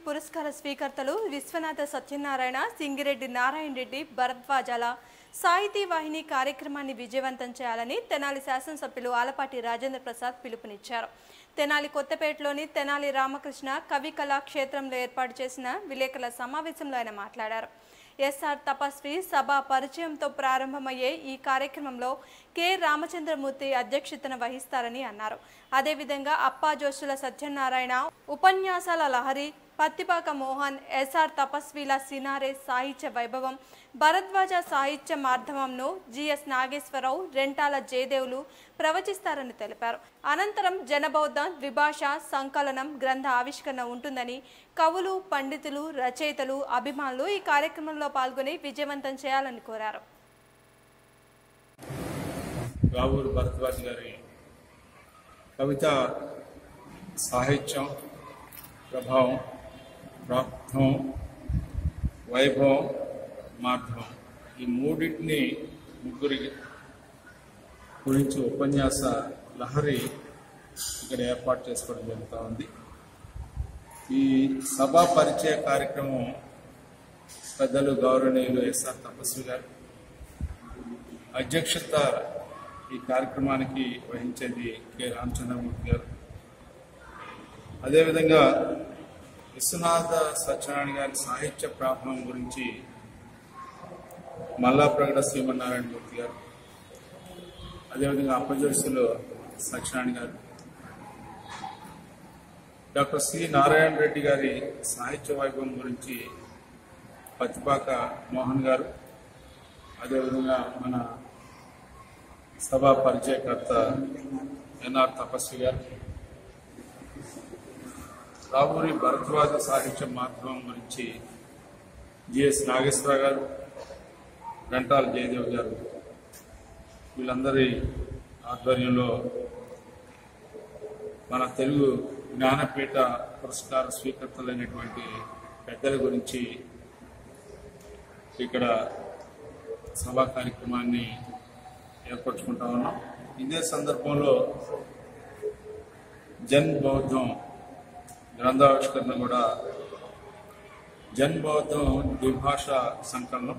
పురస్కార స్వీకర్తలు విశ్వనాథ సత్యనారాయణ సింగిరెడ్డి నారాయణ రెడ్డి భరద్వాజాల సాహితీ వాహిని కార్యక్రమాన్ని విజయవంతం చేయాలని తెనాలి శాసనసభ్యులు ఆలపాటి రాజేంద్ర ప్రసాద్ పిలుపునిచ్చారు తెనాలి కొత్తపేటలోని తెనాలి రామకృష్ణ కవి కళాక్షేత్రంలో ఏర్పాటు చేసిన విలేకరుల సమావేశంలో ఆయన మాట్లాడారు ఎస్ఆర్ తపస్వి సభ పరిచయంతో ప్రారంభమయ్యే ఈ కార్యక్రమంలో కె రామచంద్రమూర్తి అధ్యక్షతన వహిస్తారని అన్నారు అదేవిధంగా అప్పా జోషుల సత్యనారాయణ ఉపన్యాసాల లహరి పత్తిపాక మోహన్ ఎస్ఆర్ తపస్విల సినారే సాహిత్య వైభవం భరద్వాజ సాహిత్య మాధ్యమంను జిఎస్ నాగేశ్వరరావు రెంటాల జయదేవులు ప్రవచిస్తారని తెలిపారు అనంతరం జనబౌద్ధ ద్విభాష సంకలనం గ్రంథ ఆవిష్కరణ ఉంటుందని కవులు పండితులు రచయితలు అభిమానులు ఈ కార్యక్రమంలో పాల్గొని విజయవంతం చేయాలని కోరారు రావూరు భరద్వాజ్ గారి కవిత సాహిత్యం ప్రభావం ప్రాప్తం వైభవం మాధ్యమం ఈ మూడింటిని ముగ్గురి గురించి ఉపన్యాస లహరి ఇక్కడ ఏర్పాటు చేసుకోవడం జరుగుతూ ఉంది ఈ సభా పరిచయ కార్యక్రమం పెద్దలు గౌరవనీయులు ఎస్ఆర్ తపస్వి గారు అధ్యక్షత ఈ కార్యక్రమానికి వహించేది కె రామచంద్రమూర్తి గారు అదేవిధంగా విశ్వనాథ సత్యనారాయణ గారి సాహిత్య ప్రాభవం గురించి మల్లా ప్రగడ శ్రీమన్నారాయణ మూర్తి గారు అదేవిధంగా అప్పజోసులు సత్యనారాయణ గారు డాక్టర్ సి నారాయణ రెడ్డి గారి సాహిత్య వైభవం గురించి పత్తిపాక మోహన్ గారు అదేవిధంగా మన సభా పరిచయకర్త ఎన్ఆర్ తపస్వి గారు రావూరి భరద్వాజ సాహిత్య మాధ్యమం గురించి జిఎస్ నాగేశ్వర గారు గంటాల జయదేవ్ గారు వీళ్ళందరి ఆధ్వర్యంలో మన తెలుగు జ్ఞానపీఠ పురస్కార స్వీకర్తలైనటువంటి పెద్దల గురించి ఇక్కడ సభా కార్యక్రమాన్ని ఏర్పరచుకుంటా ఉన్నాం ఇదే సందర్భంలో జన్ బౌద్ధం గ్రంథావిష్కరణ కూడా జన్ బౌద్ధం ద్విభాష సంకలనం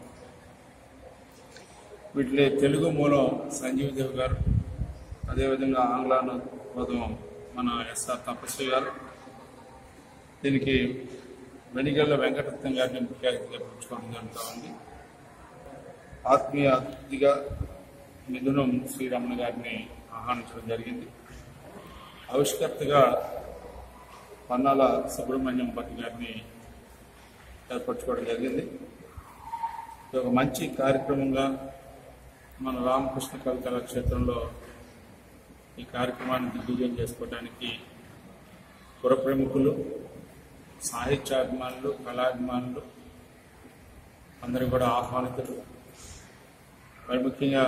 వీటిలో తెలుగు మూలం సంజీవ్ దేవ్ గారు అదేవిధంగా ఆంగ్లానువాదం మన ఎస్ఆర్ తపస్వి గారు దీనికి వెనిగల్ల వెంకటరత్నం గారిని ముఖ్య అతిథిగా పిలుచుకోవడం జరుగుతూ ఉంది ఆత్మీయ అతిథిగా మిథునం శ్రీరమణ గారిని ఆహ్వానించడం జరిగింది ఆవిష్కర్తగా పన్నాల సుబ్రహ్మణ్యం భట్ గారిని ఏర్పరచుకోవడం జరిగింది ఇది ఒక మంచి కార్యక్రమంగా మన రామకృష్ణ కవి కళాక్షేత్రంలో ఈ కార్యక్రమాన్ని దిగ్విజయం చేసుకోవడానికి పుర ప్రముఖులు సాహిత్యాభిమానులు కళాభిమానులు అందరూ కూడా ఆహ్వానితులు మరి ముఖ్యంగా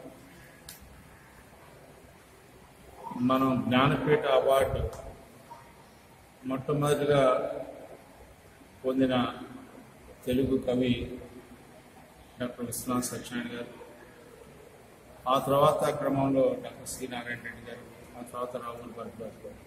మనం జ్ఞానపీఠ అవార్డు మొట్టమొదటిగా పొందిన తెలుగు కవి డాక్టర్ విశ్వనాథ్ సత్యనారాయణ గారు ఆ తర్వాత క్రమంలో డాక్టర్ సి నారాయణ రెడ్డి గారు ఆ తర్వాత రాహుల్ భరద్వాజ్ గారు